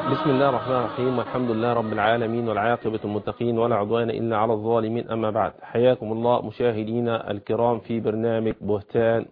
بسم الله الرحمن الرحيم والحمد لله رب العالمين والعاقبة المتقين ولا عدوان إلا على الظالمين أما بعد حياكم الله مشاهدينا الكرام في برنامج بهتان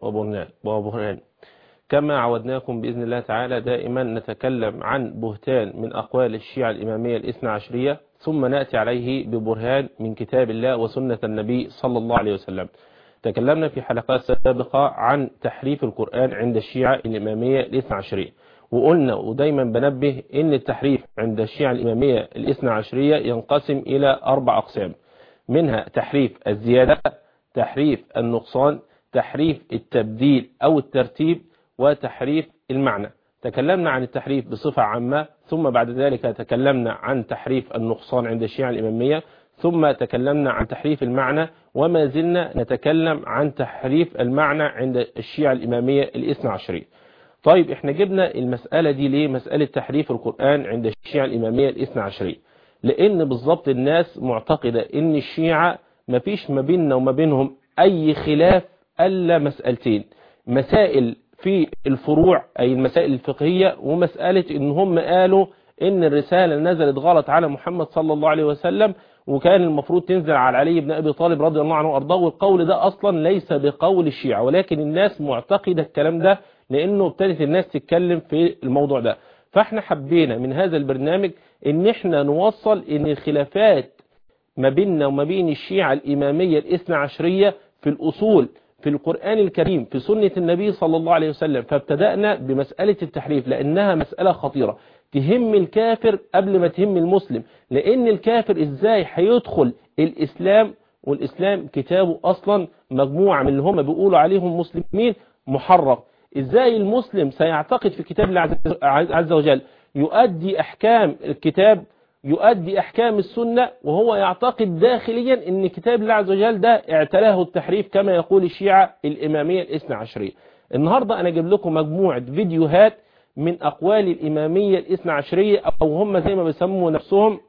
وبرهان كما عودناكم بإذن الله تعالى دائما نتكلم عن بهتان من أقوال الشيعة الإمامية الاثنى عشرية ثم نأتي عليه ببرهان من كتاب الله وسنة النبي صلى الله عليه وسلم تكلمنا في حلقات سابقة عن تحريف القرآن عند الشيعة الإمامية الاثنى عشرية وقلنا ودايما بنبه ان التحريف عند الشيعة الإمامية الاثنى عشرية ينقسم إلى أربع أقسام منها تحريف الزيادة تحريف النقصان تحريف التبديل أو الترتيب وتحريف المعنى تكلمنا عن التحريف بصفة عامة ثم بعد ذلك تكلمنا عن تحريف النقصان عند الشيعة الإمامية ثم تكلمنا عن تحريف المعنى وما زلنا نتكلم عن تحريف المعنى عند الشيعة الإمامية الاثنى عشرية طيب احنا جبنا المسألة دي ليه مسألة تحريف القرآن عند الشيعة الإمامية الاثنى عشرية لأن بالضبط الناس معتقدة ان الشيعة مفيش ما بيننا وما بينهم أي خلاف ألا مسألتين مسائل في الفروع أي المسائل الفقهية ومسألة ان هم قالوا ان الرسالة نزلت غلط على محمد صلى الله عليه وسلم وكان المفروض تنزل على علي بن أبي طالب رضي الله عنه وأرضاه والقول ده أصلا ليس بقول الشيعة ولكن الناس معتقدة الكلام ده لأنه ابتدت الناس تتكلم في الموضوع ده فاحنا حبينا من هذا البرنامج ان احنا نوصل ان الخلافات ما بيننا وما بين الشيعة الإمامية الاثنى عشرية في الأصول في القرآن الكريم في سنة النبي صلى الله عليه وسلم فابتدأنا بمسألة التحريف لأنها مسألة خطيرة تهم الكافر قبل ما تهم المسلم لأن الكافر إزاي هيدخل الإسلام والإسلام كتابه أصلا مجموعة من اللي هم بيقولوا عليهم مسلمين محرف إزاي المسلم سيعتقد في كتاب الله عز وجل يؤدي أحكام الكتاب يؤدي أحكام السنة وهو يعتقد داخليا أن كتاب الله عز وجل ده اعتلاه التحريف كما يقول الشيعة الإمامية الاثنى عشرية النهاردة أنا أجيب لكم مجموعة فيديوهات من أقوال الإمامية الاثنى عشرية أو هم زي ما بيسموا نفسهم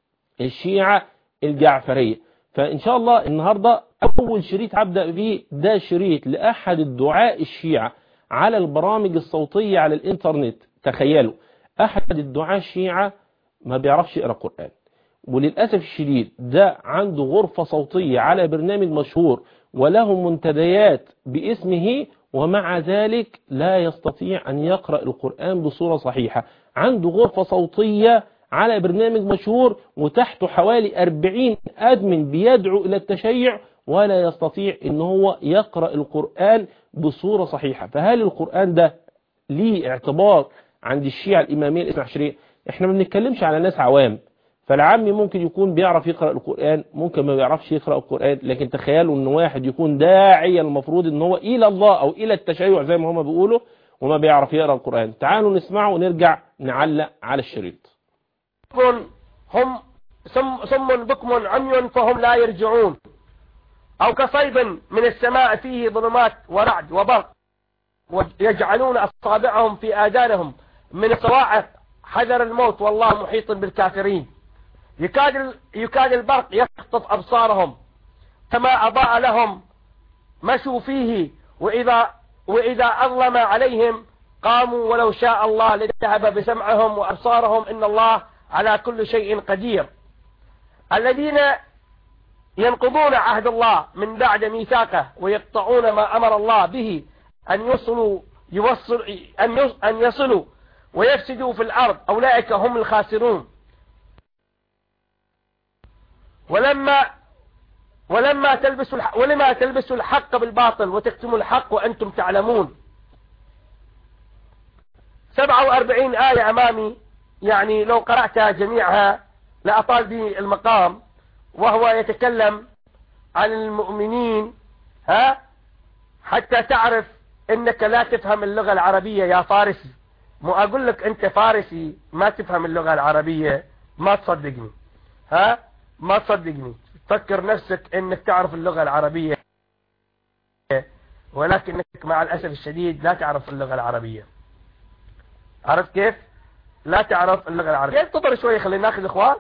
الشيعة الجعفرية فإن شاء الله النهاردة أول شريط هبدأ فيه ده شريط لأحد الدعاء الشيعة على البرامج الصوتية على الإنترنت تخيلوا أحد الدعاء الشيعة ما بيعرفش يقرأ قرآن وللأسف الشديد ده عنده غرفة صوتية على برنامج مشهور وله منتديات باسمه ومع ذلك لا يستطيع أن يقرأ القرآن بصورة صحيحة عنده غرفة صوتية على برنامج مشهور وتحته حوالي 40 أدمن بيدعو إلى التشيع ولا يستطيع ان هو يقرأ القرآن بصورة صحيحة فهل القرآن ده ليه اعتبار عند الشيعة الإمامية الاثنى عشرية احنا ما بنتكلمش على ناس عوام فالعام ممكن يكون بيعرف يقرأ القرآن ممكن ما بيعرفش يقرأ القرآن لكن تخيلوا ان واحد يكون داعية المفروض ان هو الى الله او الى التشيع زي ما هم بيقولوا وما بيعرف يقرأ القرآن تعالوا نسمعه ونرجع نعلق على الشريط هم سم, سم بكم عمي فهم لا يرجعون أو كصيب من السماء فيه ظلمات ورعد وبرق ويجعلون أصابعهم في آذانهم من الصواعق حذر الموت والله محيط بالكافرين يكاد يكاد البرق يخطف أبصارهم كما أضاء لهم مشوا فيه وإذا وإذا أظلم عليهم قاموا ولو شاء الله لذهب بسمعهم وأبصارهم إن الله على كل شيء قدير الذين ينقضون عهد الله من بعد ميثاقه ويقطعون ما أمر الله به أن يصلوا يوصل أن أن يصلوا ويفسدوا في الأرض أولئك هم الخاسرون ولما ولما تلبسوا الحق ولما تلبسوا الحق بالباطل وتكتموا الحق وأنتم تعلمون 47 آية أمامي يعني لو قرأتها جميعها لأطال بي المقام وهو يتكلم عن المؤمنين ها حتى تعرف انك لا تفهم اللغة العربية يا فارسي مو اقول لك انت فارسي ما تفهم اللغة العربية ما تصدقني ها ما تصدقني فكر نفسك انك تعرف اللغة العربية ولكنك مع الاسف الشديد لا تعرف اللغة العربية عرفت كيف لا تعرف اللغة العربية انتظر شوي خلينا ناخذ اخوان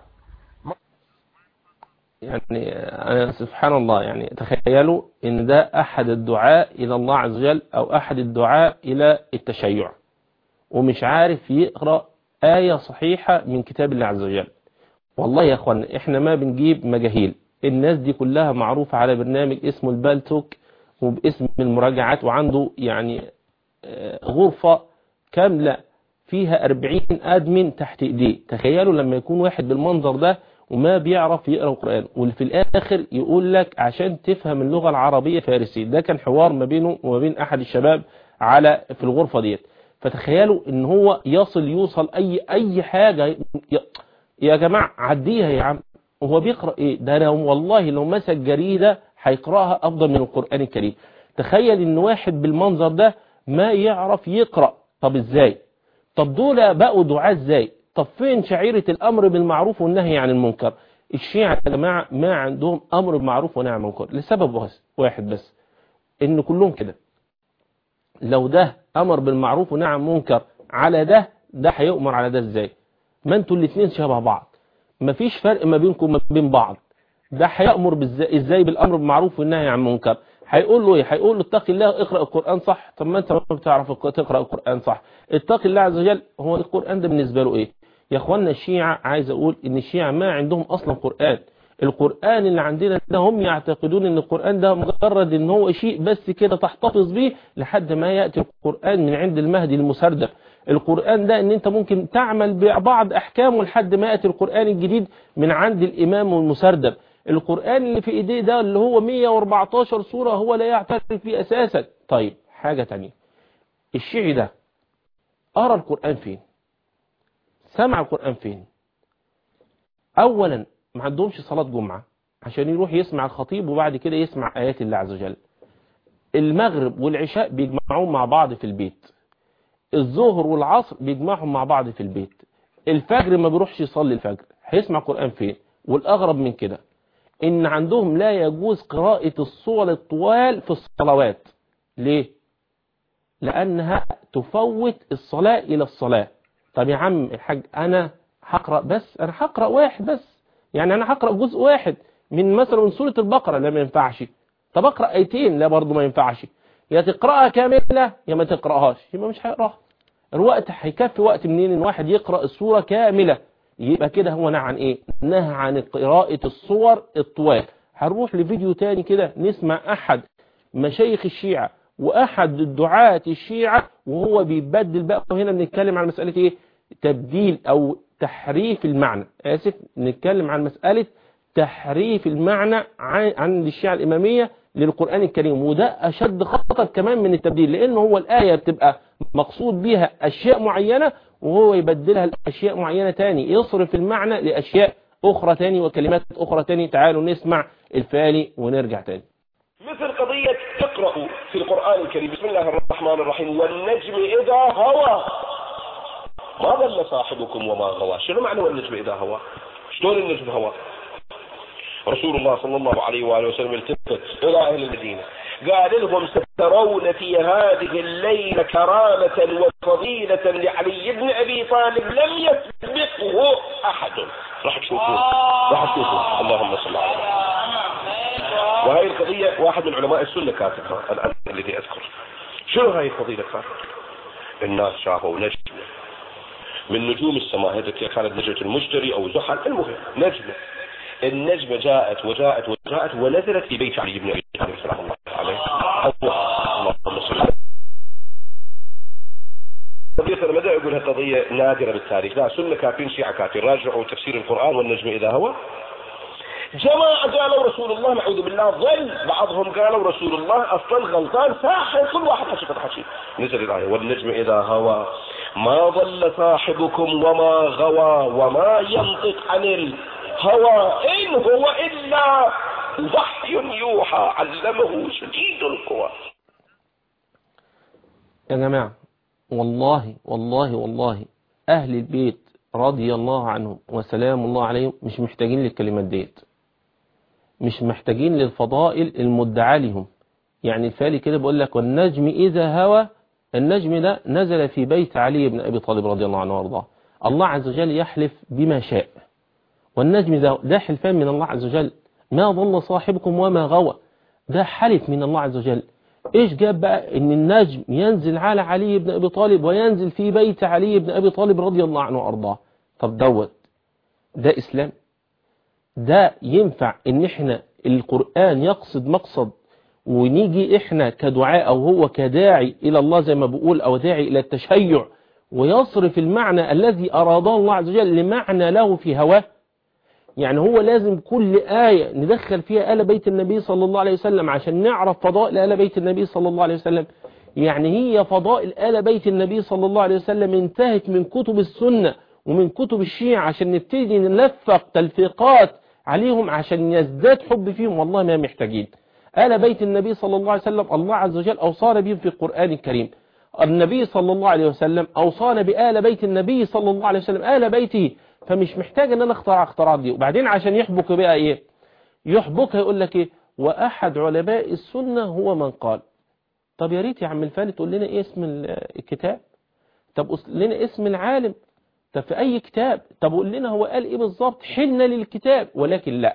يعني أنا سبحان الله يعني تخيلوا ان ده احد الدعاء الى الله عز وجل او احد الدعاء الى التشيع ومش عارف يقرأ آية صحيحة من كتاب الله عز وجل والله يا أخوانا إحنا ما بنجيب مجاهيل الناس دي كلها معروفة على برنامج اسمه البالتوك وباسم المراجعات وعنده يعني غرفة كاملة فيها 40 أدمن تحت إيديه تخيلوا لما يكون واحد بالمنظر ده وما بيعرف يقرأ القرآن وفي الآخر يقول لك عشان تفهم اللغة العربية فارسي ده كان حوار ما بينه وما بين أحد الشباب على في الغرفة ديت فتخيلوا ان هو يصل يوصل اي اي حاجة ي... يا جماعة عديها يا عم هو بيقرأ ايه ده انا والله لو مسك جريدة هيقرأها افضل من القرآن الكريم تخيل ان واحد بالمنظر ده ما يعرف يقرأ طب ازاي طب دول بقوا دعاة ازاي طب فين شعيرة الامر بالمعروف والنهي عن المنكر الشيعة يا جماعة ما عندهم امر بالمعروف ونهي عن المنكر لسبب بس واحد بس ان كلهم كده لو ده امر بالمعروف ونهى عن المنكر على ده ده هيؤمر على ده ازاي ما انتوا الاثنين شبه بعض مفيش فرق ما بينكم وما بين بعض ده هيأمر بالزاي ازاي بالامر بالمعروف والنهي عن المنكر هيقول له ايه هيقول له اتق الله اقرا القران صح طب ما انت ما بتعرف تقرا القران صح اتق الله عز وجل هو القران ده بالنسبه له ايه يا اخوانا الشيعة عايز اقول ان الشيعة ما عندهم اصلا قران القرآن اللي عندنا ده هم يعتقدون ان القرآن ده مجرد ان هو شيء بس كده تحتفظ به لحد ما يأتي القرآن من عند المهدي المسردف القرآن ده ان انت ممكن تعمل ببعض احكامه لحد ما يأتي القرآن الجديد من عند الامام المسردف القرآن اللي في ايديه ده اللي هو 114 سورة هو لا يعترف فيه اساسا طيب حاجة تانية الشيعي ده قرأ القرآن فين سمع القرآن فين اولا ما عندهمش صلاة جمعة عشان يروح يسمع الخطيب وبعد كده يسمع آيات الله عز وجل المغرب والعشاء بيجمعوهم مع بعض في البيت الظهر والعصر بيجمعهم مع بعض في البيت الفجر ما بيروحش يصلي الفجر هيسمع قرآن فين والأغرب من كده إن عندهم لا يجوز قراءة الصور الطوال في الصلوات ليه؟ لأنها تفوت الصلاة إلى الصلاة طب يا عم الحاج أنا هقرأ بس أنا هقرأ واحد بس يعني انا هقرا جزء واحد من مثلا من سوره البقره لا ما ينفعش طب اقرا ايتين لا برضه ما ينفعش يا تقراها كامله يا ما تقراهاش يبقى مش هيقراها الوقت هيكفي وقت منين ان واحد يقرا السوره كامله يبقى كده هو نهى عن ايه نهى عن قراءه الصور الطوال هنروح لفيديو تاني كده نسمع احد مشايخ الشيعة واحد الدعاة الشيعة وهو بيبدل بقى هنا بنتكلم عن مسألة ايه تبديل او تحريف المعنى آسف نتكلم عن مسألة تحريف المعنى عند الشيعة الإمامية للقرآن الكريم وده أشد خطر كمان من التبديل لأنه هو الآية بتبقى مقصود بها أشياء معينة وهو يبدلها لأشياء معينة تاني يصرف المعنى لأشياء أخرى تاني وكلمات أخرى تاني تعالوا نسمع الفالي ونرجع تاني مثل قضية تقرأ في القرآن الكريم بسم الله الرحمن الرحيم والنجم إذا هوى ما ضل صاحبكم وما غوى شنو معنى والنجم إذا هوى شلون النجم هوى رسول الله صلى الله عليه وآله وسلم التفت إلى أهل المدينة قال لهم سترون في هذه الليلة كرامة وفضيلة لعلي بن أبي طالب لم يسبقه أحد راح تشوفون راح تشوفون اللهم صل على وهي القضية واحد من علماء السنة كاتبها الآن الذي أذكر شنو هاي الفضيلة كانت الناس شافوا نجم من نجوم السماء هذه كانت نجمة المشتري أو زحل المهم نجمة النجمة جاءت وجاءت وجاءت ونزلت في بيت علي بن أبي طالب سلام الله عليه اللهم صل قضية أنا ما أقول قضية نادرة بالتاريخ لا سنة كافين شيعة كافين راجعوا تفسير القرآن والنجم إذا هو جماعة قالوا رسول الله نعوذ بالله ظل بعضهم قالوا رسول الله أصلا غلطان ساحر كل واحد حكي قد حكي نزل الآية والنجم إذا هوى ما ضل صاحبكم وما غوى وما ينطق عن الهوى إن هو إلا وحي يوحى علمه شديد القوى يا جماعة والله والله والله أهل البيت رضي الله عنهم وسلام الله عليهم مش محتاجين للكلمات ديت مش محتاجين للفضائل المدعى لهم يعني الفالي كده بقول لك والنجم إذا هوى النجم ده نزل في بيت علي بن أبي طالب رضي الله عنه وارضاه الله عز وجل يحلف بما شاء والنجم ده, ده حلفان من الله عز وجل ما ضل صاحبكم وما غوى ده حلف من الله عز وجل ايش جاب بقى ان النجم ينزل على علي بن ابي طالب وينزل في بيت علي بن ابي طالب رضي الله عنه وارضاه طب دوت ده اسلام ده ينفع ان احنا القرآن يقصد مقصد ونيجي احنا كدعاء او هو كداعي الى الله زي ما بقول او داعي الى التشيع ويصرف المعنى الذي اراده الله عز وجل لمعنى له في هواه يعني هو لازم كل آية ندخل فيها آل بيت النبي صلى الله عليه وسلم عشان نعرف فضائل آل بيت النبي صلى الله عليه وسلم يعني هي فضائل آل بيت النبي صلى الله عليه وسلم انتهت من كتب السنة ومن كتب الشيعة عشان نبتدي نلفق تلفيقات عليهم عشان يزداد حب فيهم والله ما محتاجين آل بيت النبي صلى الله عليه وسلم الله عز وجل أوصانا بهم في القرآن الكريم النبي صلى الله عليه وسلم أوصانا بآل بيت النبي صلى الله عليه وسلم آل بيته فمش محتاج ان انا اخترع اختراعات دي وبعدين عشان يحبك بقى ايه يحبك يقول لك ايه واحد علماء السنة هو من قال طب يا ريت يا عم الفاني تقول لنا ايه اسم الكتاب طب قول لنا اسم العالم طب في اي كتاب طب قول لنا هو قال ايه بالظبط حلنا للكتاب ولكن لا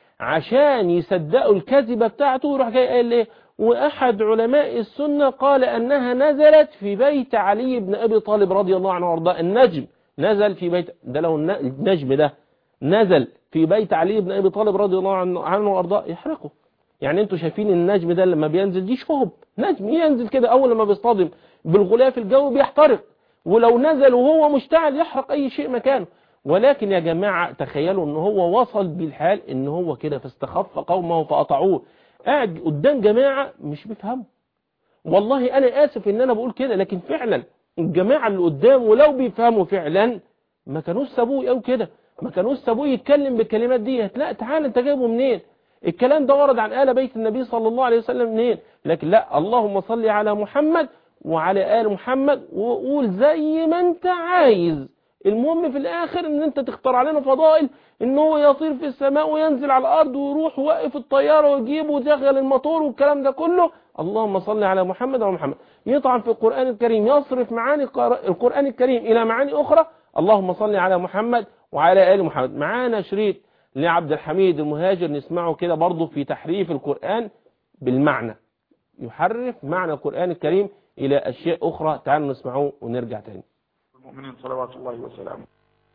عشان يصدقوا الكذبة بتاعته يروح جاي قال ايه واحد علماء السنة قال انها نزلت في بيت علي بن ابي طالب رضي الله عنه وارضاه النجم نزل في بيت ده لو النجم ده نزل في بيت علي بن ابي طالب رضي الله عنه وارضاه يحرقه يعني انتوا شايفين النجم ده لما بينزل دي شهب نجم ينزل كده اول لما بيصطدم بالغلاف الجوي بيحترق ولو نزل وهو مشتعل يحرق اي شيء مكانه ولكن يا جماعة تخيلوا ان هو وصل بالحال ان هو كده فاستخف قومه فأطعوه قاعد قدام جماعة مش بيفهموا والله انا اسف ان انا بقول كده لكن فعلا الجماعة اللي قدام ولو بيفهموا فعلا ما كانوش سابوه او كده ما كانوش سابوه يتكلم بالكلمات دي لا تعال انت جايبه منين الكلام ده ورد عن آل بيت النبي صلى الله عليه وسلم منين لكن لا اللهم صل على محمد وعلى آل محمد وقول زي ما انت عايز المهم في الاخر ان انت تختار علينا فضائل ان هو يطير في السماء وينزل على الارض ويروح وقف الطيارة ويجيبه ويشغل الموتور والكلام ده كله اللهم صل على محمد وعلى محمد يطعن في القرآن الكريم يصرف معاني القرآن الكريم الى معاني اخرى اللهم صل على محمد وعلى آل محمد معانا شريط لعبد الحميد المهاجر نسمعه كده برضه في تحريف القرآن بالمعنى يحرف معنى القرآن الكريم إلى أشياء أخرى تعالوا نسمعوه ونرجع تاني المؤمنين صلوات الله وسلامه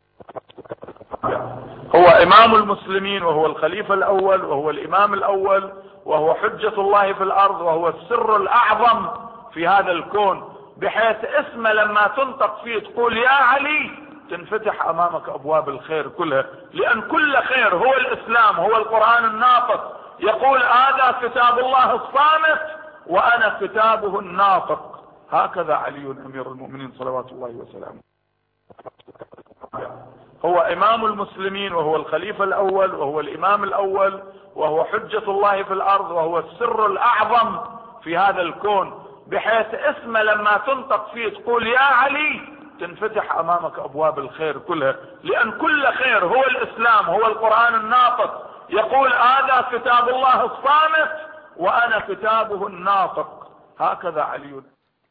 هو إمام المسلمين وهو الخليفة الأول وهو الإمام الأول وهو حجة الله في الأرض وهو السر الأعظم في هذا الكون بحيث اسمه لما تنطق فيه تقول يا علي تنفتح أمامك أبواب الخير كلها لأن كل خير هو الإسلام هو القرآن الناطق يقول هذا كتاب الله الصامت وأنا كتابه الناطق هكذا علي أمير المؤمنين صلوات الله وسلامه هو إمام المسلمين وهو الخليفة الأول وهو الإمام الأول وهو حجة الله في الأرض وهو السر الأعظم في هذا الكون بحيث اسمه لما تنطق فيه تقول يا علي تنفتح أمامك أبواب الخير كلها لأن كل خير هو الإسلام هو القرآن الناطق يقول هذا كتاب الله الصامت وأنا كتابه الناطق هكذا علي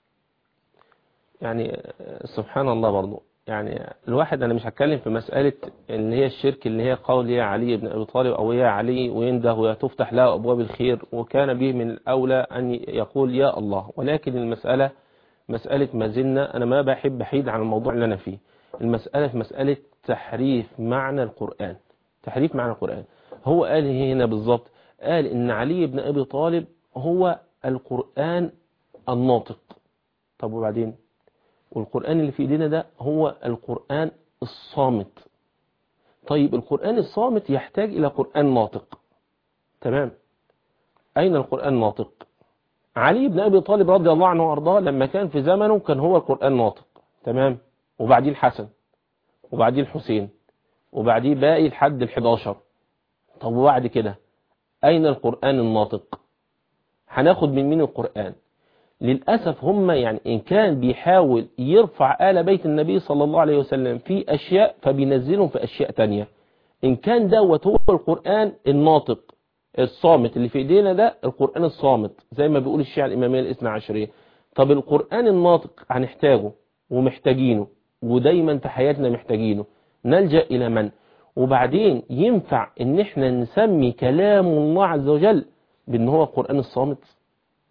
يعني سبحان الله برضو يعني الواحد انا مش هتكلم في مسألة اللي هي الشرك اللي هي قول يا علي بن ابي طالب او يا علي وينده وتفتح له ابواب الخير وكان به من الاولى ان يقول يا الله ولكن المسألة مسألة ما زلنا انا ما بحب احيد عن الموضوع اللي انا فيه المسألة في مسألة تحريف معنى القرآن تحريف معنى القرآن هو قال هنا بالظبط قال ان علي بن ابي طالب هو القرآن الناطق طب وبعدين والقرآن اللي في ايدينا ده هو القرآن الصامت طيب القرآن الصامت يحتاج إلى قرآن ناطق تمام أين القرآن ناطق علي بن أبي طالب رضي الله عنه وأرضاه لما كان في زمنه كان هو القرآن ناطق تمام وبعديه الحسن وبعديه الحسين وبعديه باقي الحد الحداشر طب وبعد كده أين القرآن الناطق هناخد من مين القرآن للأسف هم يعني إن كان بيحاول يرفع آل بيت النبي صلى الله عليه وسلم في أشياء فبينزلهم في أشياء تانية إن كان دوت هو القرآن الناطق الصامت اللي في ايدينا ده القرآن الصامت زي ما بيقول الشيعة الإمامية الاثنى عشرية طب القرآن الناطق هنحتاجه ومحتاجينه ودايما في حياتنا محتاجينه نلجأ إلى من وبعدين ينفع ان احنا نسمي كلام الله عز وجل بان هو القرآن الصامت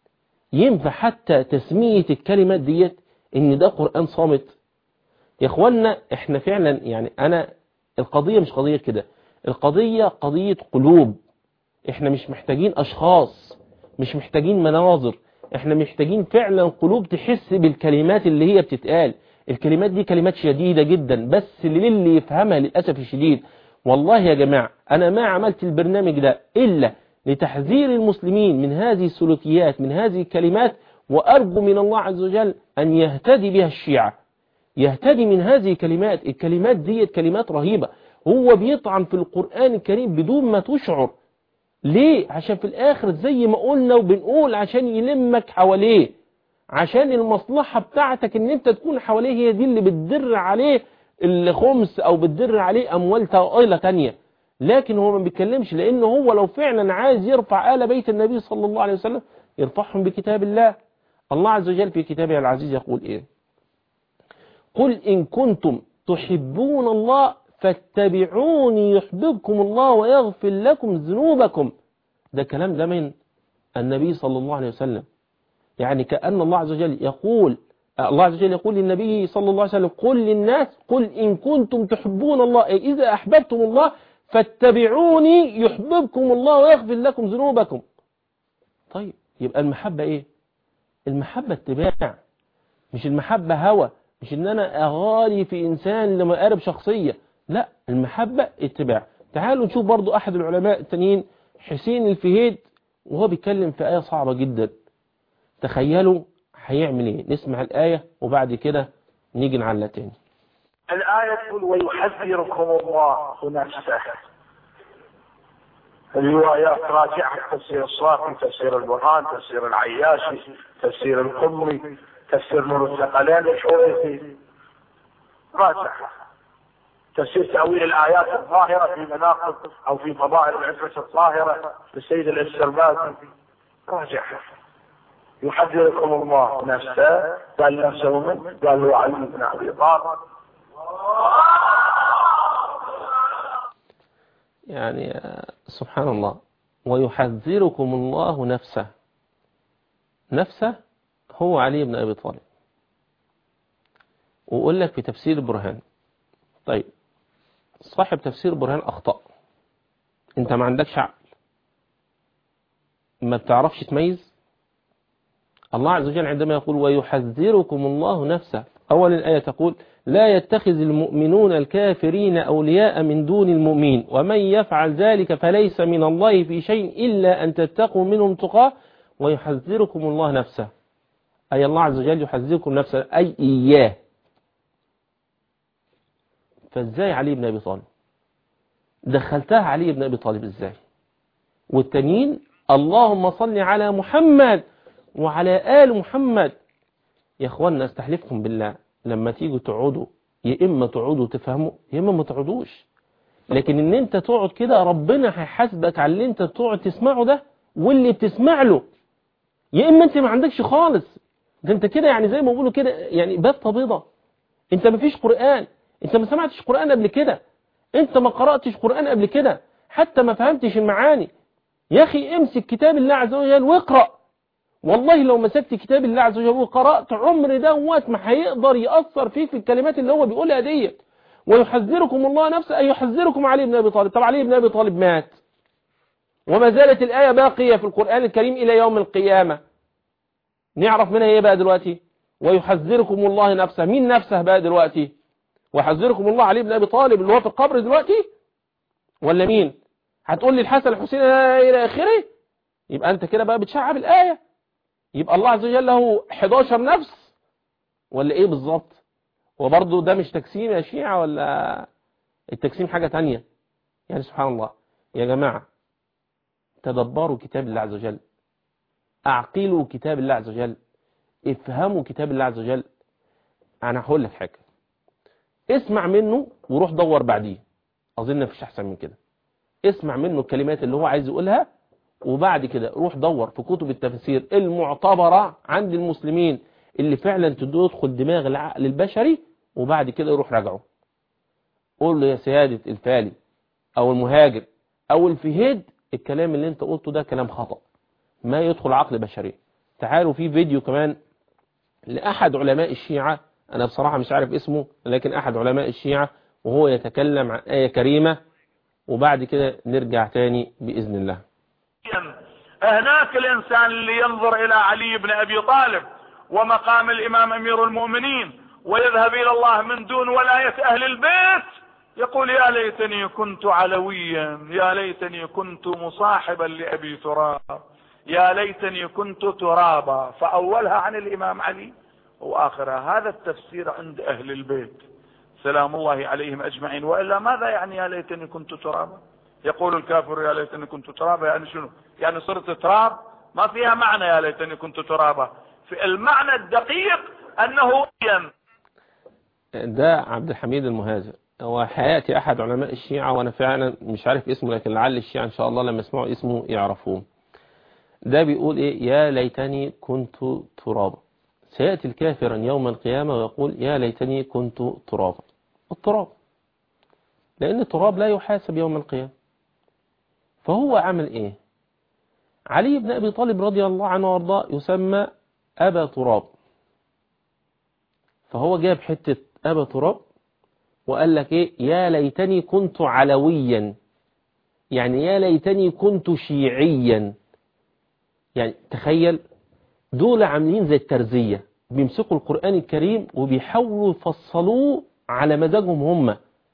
ينفع حتى تسمية الكلمات ديت ان ده قرآن صامت يا اخوانا احنا فعلا يعني انا القضية مش قضية كده القضية قضية قلوب احنا مش محتاجين اشخاص مش محتاجين مناظر احنا محتاجين فعلا قلوب تحس بالكلمات اللي هي بتتقال الكلمات دي كلمات شديدة جدا بس للي يفهمها للأسف الشديد والله يا جماعة أنا ما عملت البرنامج ده إلا لتحذير المسلمين من هذه السلوكيات من هذه الكلمات وأرجو من الله عز وجل أن يهتدي بها الشيعة يهتدي من هذه الكلمات الكلمات دي كلمات رهيبة هو بيطعن في القرآن الكريم بدون ما تشعر ليه عشان في الآخر زي ما قلنا وبنقول عشان يلمك حواليه عشان المصلحة بتاعتك ان انت تكون حواليه هي دي اللي بتدر عليه الخمس او بتدر عليه اموال طائلة تانية لكن هو ما بيتكلمش لانه هو لو فعلا عايز يرفع آل بيت النبي صلى الله عليه وسلم يرفعهم بكتاب الله الله عز وجل في كتابه العزيز يقول ايه قل ان كنتم تحبون الله فاتبعوني يحببكم الله ويغفر لكم ذنوبكم ده كلام ده من النبي صلى الله عليه وسلم يعني كأن الله عز وجل يقول الله عز وجل يقول للنبي صلى الله عليه وسلم قل للناس قل إن كنتم تحبون الله أي إذا أحببتم الله فاتبعوني يحببكم الله ويغفر لكم ذنوبكم طيب يبقى المحبة إيه المحبة اتباع مش المحبة هوى مش ان انا اغالي في انسان لمقارب شخصية لا المحبة اتباع تعالوا نشوف برضو احد العلماء التانيين حسين الفهيد وهو بيتكلم في آية صعبة جدا تخيلوا هيعمل ايه نسمع الآية وبعد كده نيجي نعلق تاني الآية تقول ويحذركم الله نفسه الروايات راجعة تفسير الصافي تفسير البرهان تفسير العياشي تفسير القمي تفسير نور الثقلين الحوثي راجعة تفسير تأويل الآيات الظاهرة في مناقب أو في فضائل العفة الطاهرة للسيد الاستربازي راجعة يحذركم الله نفسه قال نفسه من قال هو علي بن ابي طالب يعني سبحان الله ويحذركم الله نفسه نفسه هو علي بن أبي طالب وأقول لك في تفسير البرهان طيب صاحب تفسير البرهان أخطأ أنت ما عندكش عقل ما بتعرفش تميز الله عز وجل عندما يقول ويحذركم الله نفسه أول الآية تقول لا يتخذ المؤمنون الكافرين أولياء من دون المؤمنين ومن يفعل ذلك فليس من الله في شيء إلا أن تتقوا منهم تقاه ويحذركم الله نفسه أي الله عز وجل يحذركم نفسه أي إياه فازاي علي بن أبي طالب دخلتها علي بن أبي طالب ازاي والتانيين اللهم صل على محمد وعلى آل محمد يا اخوانا استحلفكم بالله لما تيجوا تقعدوا يا اما تقعدوا تفهموا يا اما ما تقعدوش لكن ان انت تقعد كده ربنا هيحاسبك على اللي انت تقعد تسمعه ده واللي بتسمع له يا اما انت ما عندكش خالص ده انت كده يعني زي ما بيقولوا كده يعني بطه بيضه انت ما فيش قران انت ما سمعتش قران قبل كده انت ما قراتش قران قبل كده حتى ما فهمتش المعاني يا اخي امسك كتاب الله عز وجل واقرا والله لو مسكت كتاب الله عز وجل وقرأت عمر دوت ما هيقدر يأثر فيك في الكلمات اللي هو بيقولها ديت ويحذركم الله نفسه أن يحذركم علي بن أبي طالب طب علي بن أبي طالب مات وما زالت الآية باقية في القرآن الكريم إلى يوم القيامة نعرف منها ايه بقى دلوقتي ويحذركم الله نفسه مين نفسه بقى دلوقتي ويحذركم الله علي بن أبي طالب اللي هو في القبر دلوقتي ولا مين هتقول لي الحسن الحسين إلى آخره يبقى أنت كده بقى بتشعب الآية يبقى الله عز وجل له 11 نفس ولا ايه بالظبط وبرضه ده مش تقسيم يا شيعة ولا التقسيم حاجة تانية يعني سبحان الله يا جماعة تدبروا كتاب الله عز وجل اعقلوا كتاب الله عز وجل افهموا كتاب الله عز وجل انا هقول لك حاجة اسمع منه وروح دور بعديه اظن مفيش احسن من كده اسمع منه الكلمات اللي هو عايز يقولها وبعد كده روح دور في كتب التفسير المعتبرة عند المسلمين اللي فعلا تدخل دماغ العقل البشري وبعد كده روح راجعه قول له يا سيادة الفالي او المهاجر او الفهيد الكلام اللي انت قلته ده كلام خطأ ما يدخل عقل بشري تعالوا في فيديو كمان لأحد علماء الشيعة أنا بصراحة مش عارف اسمه لكن أحد علماء الشيعة وهو يتكلم عن آية كريمة وبعد كده نرجع تاني بإذن الله هناك الإنسان اللي ينظر إلى علي بن أبي طالب ومقام الإمام أمير المؤمنين ويذهب إلى الله من دون ولاية أهل البيت يقول يا ليتني كنت علويا يا ليتني كنت مصاحبا لأبي تراب يا ليتني كنت ترابا فأولها عن الإمام علي وآخرها هذا التفسير عند أهل البيت سلام الله عليهم أجمعين وإلا ماذا يعني يا ليتني كنت ترابا يقول الكافر يا ليتني كنت ترابا يعني شنو يعني صرت تراب ما فيها معنى يا ليتني كنت ترابا في المعنى الدقيق أنه ين ده عبد الحميد المهاجر هو حياتي أحد علماء الشيعة وأنا فعلا مش عارف اسمه لكن لعل الشيعة إن شاء الله لما يسمعوا اسمه يعرفوه ده بيقول إيه يا ليتني كنت ترابا سيأتي الكافرا يوم القيامة ويقول يا ليتني كنت ترابا التراب لأن التراب لا يحاسب يوم القيامة فهو عمل إيه علي بن أبي طالب رضي الله عنه وارضاه يسمى أبا تراب فهو جاب حتة أبا تراب وقال لك إيه يا ليتني كنت علويا يعني يا ليتني كنت شيعيا يعني تخيل دول عاملين زي الترزية بيمسكوا القرآن الكريم وبيحاولوا يفصلوه على مزاجهم هم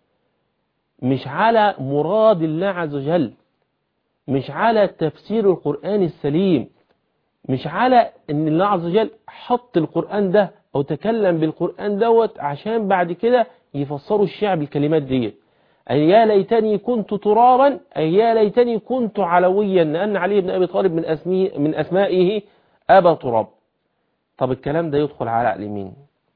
مش على مراد الله عز وجل مش على تفسير القرآن السليم مش على ان الله عز وجل حط القرآن ده او تكلم بالقرآن دوت عشان بعد كده يفسروا الشعب الكلمات دي أي يا ليتني كنت ترابا أي يا ليتني كنت علويا لأن علي بن أبي طالب من, أسمي من أسمائه أبا تراب طب الكلام ده يدخل على عقل مين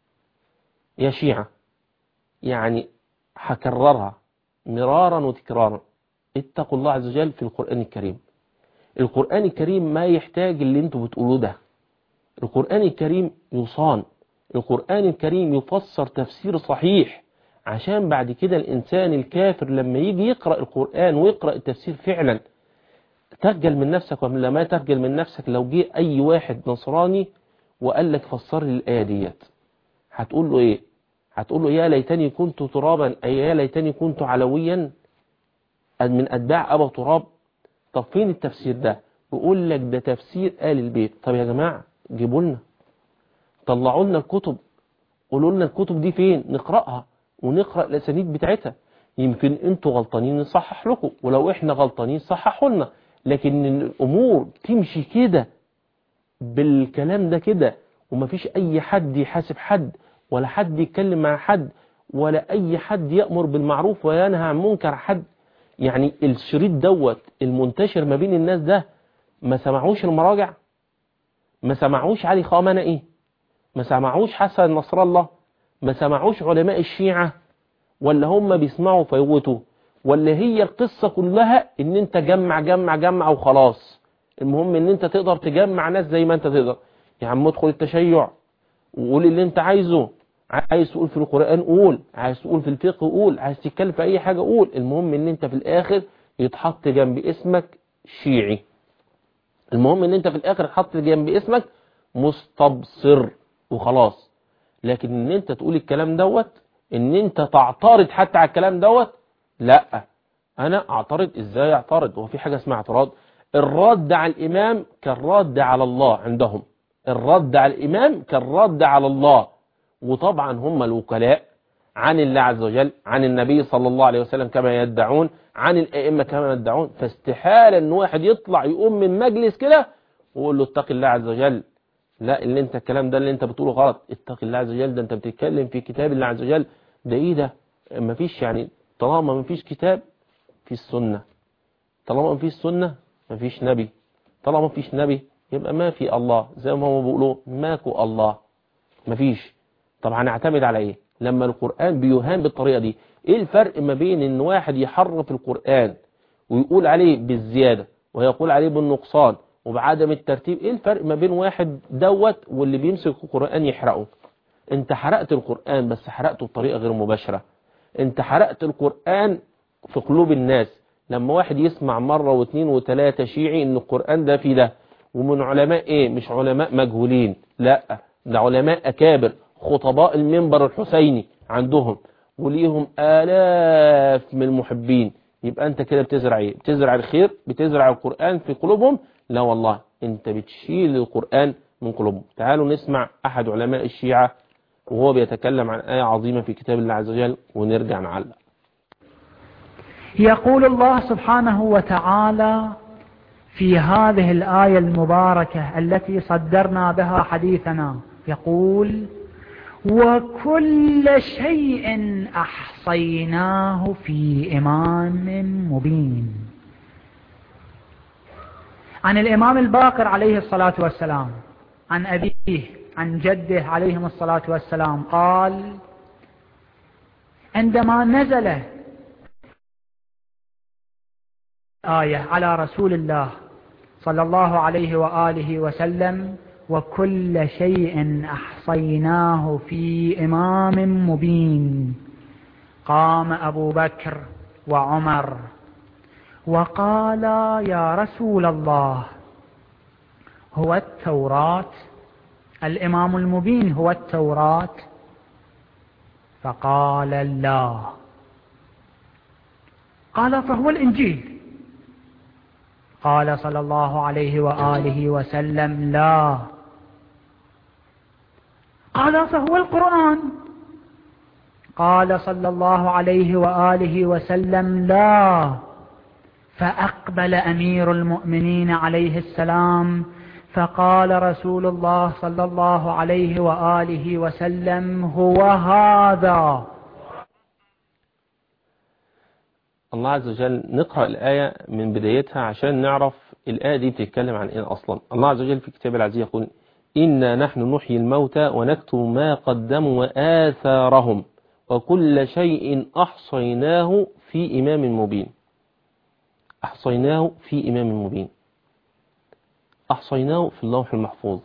يا شيعة يعني هكررها مرارا وتكرارا اتقوا الله عز وجل في القرآن الكريم القرآن الكريم ما يحتاج اللي انتوا بتقولوه ده القرآن الكريم يصان القرآن الكريم يفسر تفسير صحيح عشان بعد كده الإنسان الكافر لما يجي يقرأ القرآن ويقرأ التفسير فعلا تخجل من نفسك ولا ما تخجل من نفسك لو جه أي واحد نصراني وقال لك فسر لي الآية ديت هتقول له إيه هتقول له يا ليتني كنت ترابا أي يا ليتني كنت علويا من أتباع أبا تراب طب فين التفسير ده يقول لك ده تفسير آل البيت طب يا جماعة جيبوا لنا طلعوا لنا الكتب قولوا لنا الكتب دي فين نقرأها ونقرأ الأسانيد بتاعتها يمكن انتوا غلطانين نصحح لكم ولو احنا غلطانين صححوا لنا لكن الأمور تمشي كده بالكلام ده كده ومفيش أي حد يحاسب حد ولا حد يتكلم مع حد ولا أي حد يأمر بالمعروف وينهى عن منكر حد يعني الشريط دوت المنتشر ما بين الناس ده ما سمعوش المراجع ما سمعوش علي خامنة ايه ما سمعوش حسن نصر الله ما سمعوش علماء الشيعة ولا هم بيسمعوا فيوتوا ولا هي القصة كلها ان انت جمع جمع جمع وخلاص المهم ان انت تقدر تجمع ناس زي ما انت تقدر يا عم ادخل التشيع وقول اللي انت عايزه عايز تقول في القرآن قول عايز تقول في الفقه قول عايز تتكلم في اي حاجة قول المهم ان انت في الاخر يتحط جنب اسمك شيعي المهم ان انت في الاخر تحط جنب اسمك مستبصر وخلاص لكن ان انت تقول الكلام دوت ان انت تعترض حتى على الكلام دوت لا انا اعترض ازاي اعترض هو في حاجة اسمها اعتراض الرد على الامام كالرد على الله عندهم الرد على الامام كالرد على الله وطبعا هم الوكلاء عن الله عز وجل عن النبي صلى الله عليه وسلم كما يدعون عن الائمه كما يدعون فاستحاله ان واحد يطلع يقوم من مجلس كده ويقول له اتق الله عز وجل لا اللي انت الكلام ده اللي انت بتقوله غلط اتق الله عز وجل ده انت بتتكلم في كتاب الله عز وجل ده ايه ده مفيش يعني طالما مفيش كتاب في السنة طالما مفيش سنة مفيش نبي طالما مفيش نبي يبقى ما في الله زي ما هم بيقولوا ماكو الله مفيش طب هنعتمد على ايه لما القرآن بيهان بالطريقة دي ايه الفرق ما بين ان واحد يحرف القرآن ويقول عليه بالزيادة ويقول عليه بالنقصان وبعدم الترتيب ايه الفرق ما بين واحد دوت واللي بيمسك القرآن يحرقه انت حرقت القرآن بس حرقته بطريقة غير مباشرة انت حرقت القرآن في قلوب الناس لما واحد يسمع مرة واثنين وثلاثة شيعي ان القرآن ده في ده ومن علماء ايه مش علماء مجهولين لا ده علماء اكابر خطباء المنبر الحسيني عندهم وليهم آلاف من المحبين يبقى انت كده بتزرع ايه بتزرع الخير بتزرع القرآن في قلوبهم لا والله انت بتشيل القرآن من قلوبهم تعالوا نسمع احد علماء الشيعة وهو بيتكلم عن آية عظيمة في كتاب الله عز وجل ونرجع نعلق يقول الله سبحانه وتعالى في هذه الآية المباركة التي صدرنا بها حديثنا يقول وكل شيء أحصيناه في إمام مبين عن الإمام الباقر عليه الصلاة والسلام عن أبيه عن جده عليهم الصلاة والسلام قال عندما نزل آية على رسول الله صلى الله عليه وآله وسلم وكل شيء أحصيناه في إمام مبين قام أبو بكر وعمر وقال يا رسول الله هو التوراة الإمام المبين هو التوراة فقال لا قال فهو الإنجيل قال صلى الله عليه وآله وسلم لا قال فهو القرآن قال صلى الله عليه وآله وسلم لا فأقبل أمير المؤمنين عليه السلام فقال رسول الله صلى الله عليه وآله وسلم هو هذا الله عز وجل نقرأ الآية من بدايتها عشان نعرف الآية دي بتتكلم عن إيه أصلا الله عز وجل في كتاب العزيز يقول إنا نحن نحيي الموتى ونكتب ما قدموا وآثارهم وكل شيء أحصيناه في إمام مبين أحصيناه في إمام مبين أحصيناه في اللوح المحفوظ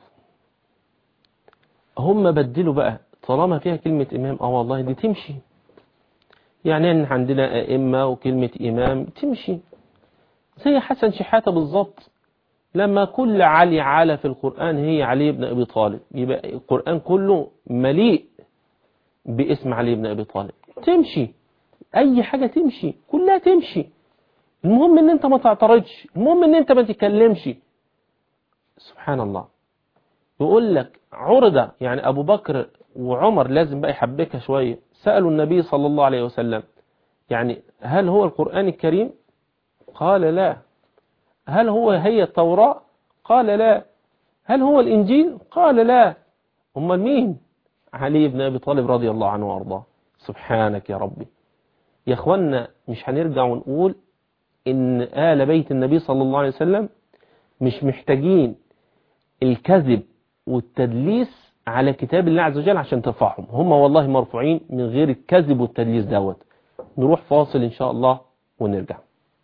هم بدلوا بقى طالما فيها كلمة إمام أه والله دي تمشي يعني إن عندنا أئمة وكلمة إمام تمشي زي حسن شحاتة بالظبط لما كل علي على في القرآن هي علي بن أبي طالب يبقى القرآن كله مليء باسم علي بن أبي طالب تمشي أي حاجة تمشي كلها تمشي المهم ان انت ما تعترضش المهم ان انت ما تتكلمش سبحان الله يقول لك عرضة يعني ابو بكر وعمر لازم بقى يحبكها شوية سألوا النبي صلى الله عليه وسلم يعني هل هو القرآن الكريم قال لا هل هو هي التوراة قال لا هل هو الإنجيل قال لا هم مين علي بن أبي طالب رضي الله عنه وأرضاه سبحانك يا ربي يا أخوانا مش هنرجع ونقول إن آل بيت النبي صلى الله عليه وسلم مش محتاجين الكذب والتدليس على كتاب الله عز وجل عشان ترفعهم هم والله مرفوعين من غير الكذب والتدليس دوت نروح فاصل إن شاء الله ونرجع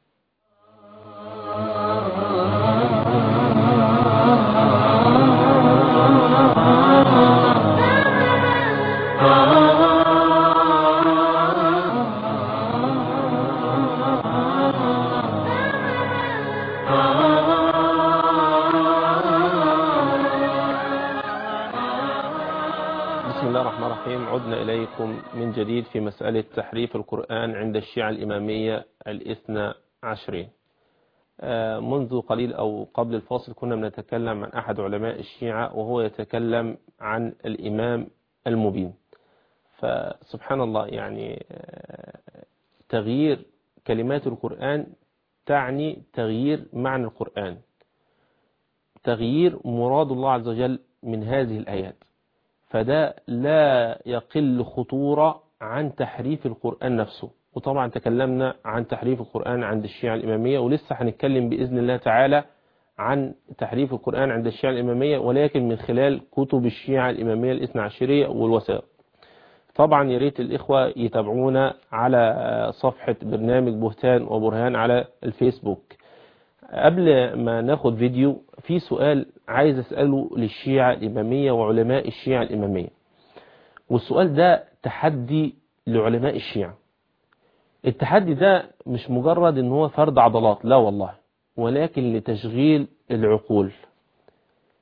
بسم الله الرحمن الرحيم عدنا إليكم من جديد في مسألة تحريف القرآن عند الشيعة الإمامية الاثنى عشرين آه، منذ قليل أو قبل الفاصل كنا بنتكلم عن أحد علماء الشيعة وهو يتكلم عن الإمام المبين فسبحان الله يعني آه، تغيير كلمات القرآن تعني تغيير معنى القرآن تغيير مراد الله عز وجل من هذه الآيات فده لا يقل خطورة عن تحريف القرآن نفسه وطبعا تكلمنا عن تحريف القرآن عند الشيعة الإمامية ولسه هنتكلم بإذن الله تعالى عن تحريف القرآن عند الشيعة الإمامية ولكن من خلال كتب الشيعة الإمامية الاثنى عشرية والوثائق طبعا يا ريت الإخوة يتابعونا على صفحة برنامج بهتان وبرهان على الفيسبوك قبل ما ناخد فيديو في سؤال عايز أسأله للشيعة الإمامية وعلماء الشيعة الإمامية والسؤال ده تحدي لعلماء الشيعة التحدي ده مش مجرد ان هو فرد عضلات لا والله ولكن لتشغيل العقول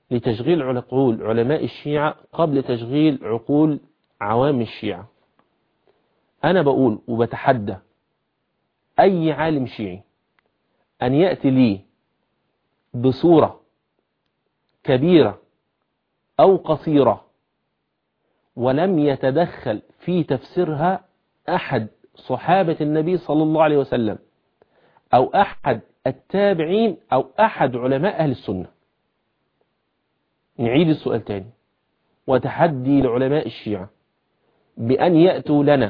لتشغيل عقول علماء الشيعة قبل تشغيل عقول عوام الشيعة أنا بقول وبتحدى أي عالم شيعي أن يأتي لي بصورة كبيرة أو قصيرة ولم يتدخل في تفسيرها أحد صحابة النبي صلى الله عليه وسلم أو أحد التابعين أو أحد علماء أهل السنة نعيد السؤال تاني وتحدي لعلماء الشيعة بأن يأتوا لنا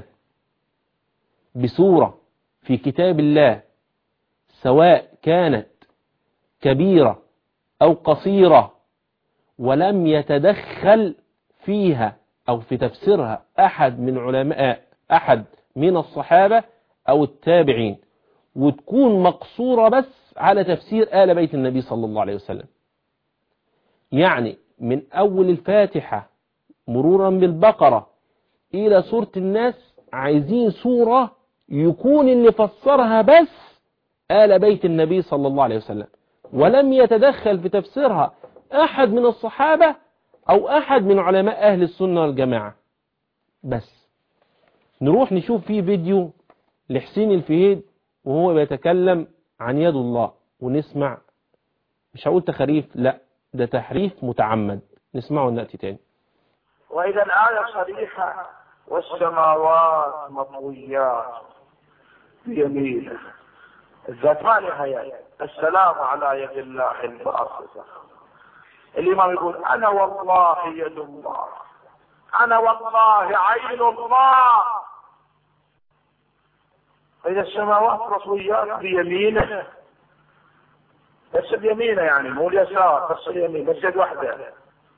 بسورة في كتاب الله سواء كانت كبيرة أو قصيرة ولم يتدخل فيها أو في تفسيرها أحد من علماء أحد من الصحابة أو التابعين وتكون مقصورة بس على تفسير آل بيت النبي صلى الله عليه وسلم يعني من أول الفاتحة مرورا بالبقرة إلى سورة الناس عايزين سورة يكون اللي فسرها بس آل بيت النبي صلى الله عليه وسلم ولم يتدخل في تفسيرها أحد من الصحابة أو أحد من علماء أهل السنة والجماعة بس نروح نشوف فيه فيديو لحسين الفهيد وهو بيتكلم عن يد الله ونسمع مش هقول تخريف لا ده تحريف متعمد نسمعه ونأتي تاني وإذا الآية صريحة والسماوات مطويات بيمينه الذات ما نهاية السلام على يد الله الباسطة الإمام يقول أنا والله يد الله أنا والله عين الله إذا السماوات مطويات بيمينه بس بيمينه يعني مو اليسار بس اليمين بس يد واحدة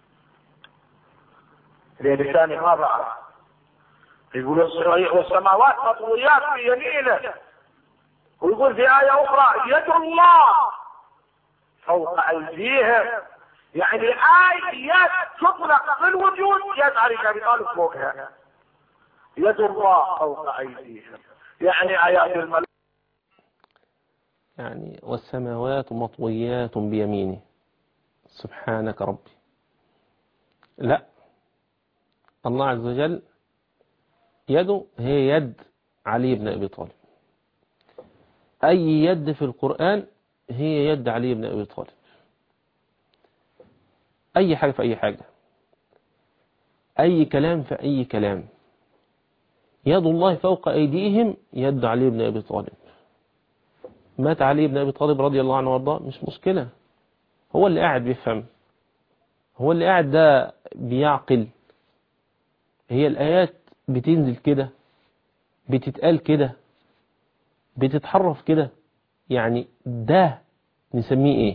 اليد الثاني ما بعد يقول والسماوات مطويات بيمينه ويقول في آية أخرى يد الله فوق أيديهم يعني آي يد تطلق في الوجود يد علي بن أبي طالب فوقها يد الله فوق أيديهم يعني آيات الملك يعني والسماوات مطويات بيمينه سبحانك ربي لا الله عز وجل يده هي يد علي بن أبي طالب أي يد في القرآن هي يد علي بن أبي طالب أي حاجة في أي حاجة أي كلام في أي كلام يد الله فوق أيديهم يد علي بن أبي طالب مات علي بن أبي طالب رضي الله عنه وارضاه مش مشكلة هو اللي قاعد بيفهم هو اللي قاعد ده بيعقل هي الآيات بتنزل كده بتتقال كده بتتحرف كده يعني ده نسميه ايه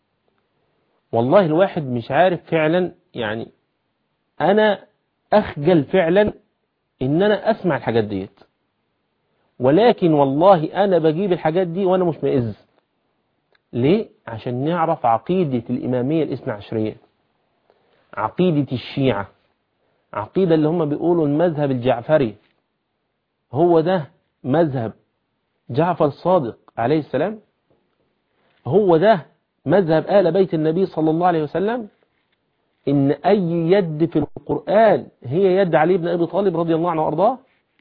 والله الواحد مش عارف فعلا يعني انا اخجل فعلا ان انا اسمع الحاجات ديت ولكن والله انا بجيب الحاجات دي وانا مش مئز ليه عشان نعرف عقيدة الامامية الاثنى عشرية عقيدة الشيعة عقيدة اللي هم بيقولوا المذهب الجعفري هو ده مذهب جعفر الصادق عليه السلام هو ده مذهب آل بيت النبي صلى الله عليه وسلم إن أي يد في القرآن هي يد علي بن أبي طالب رضي الله عنه وأرضاه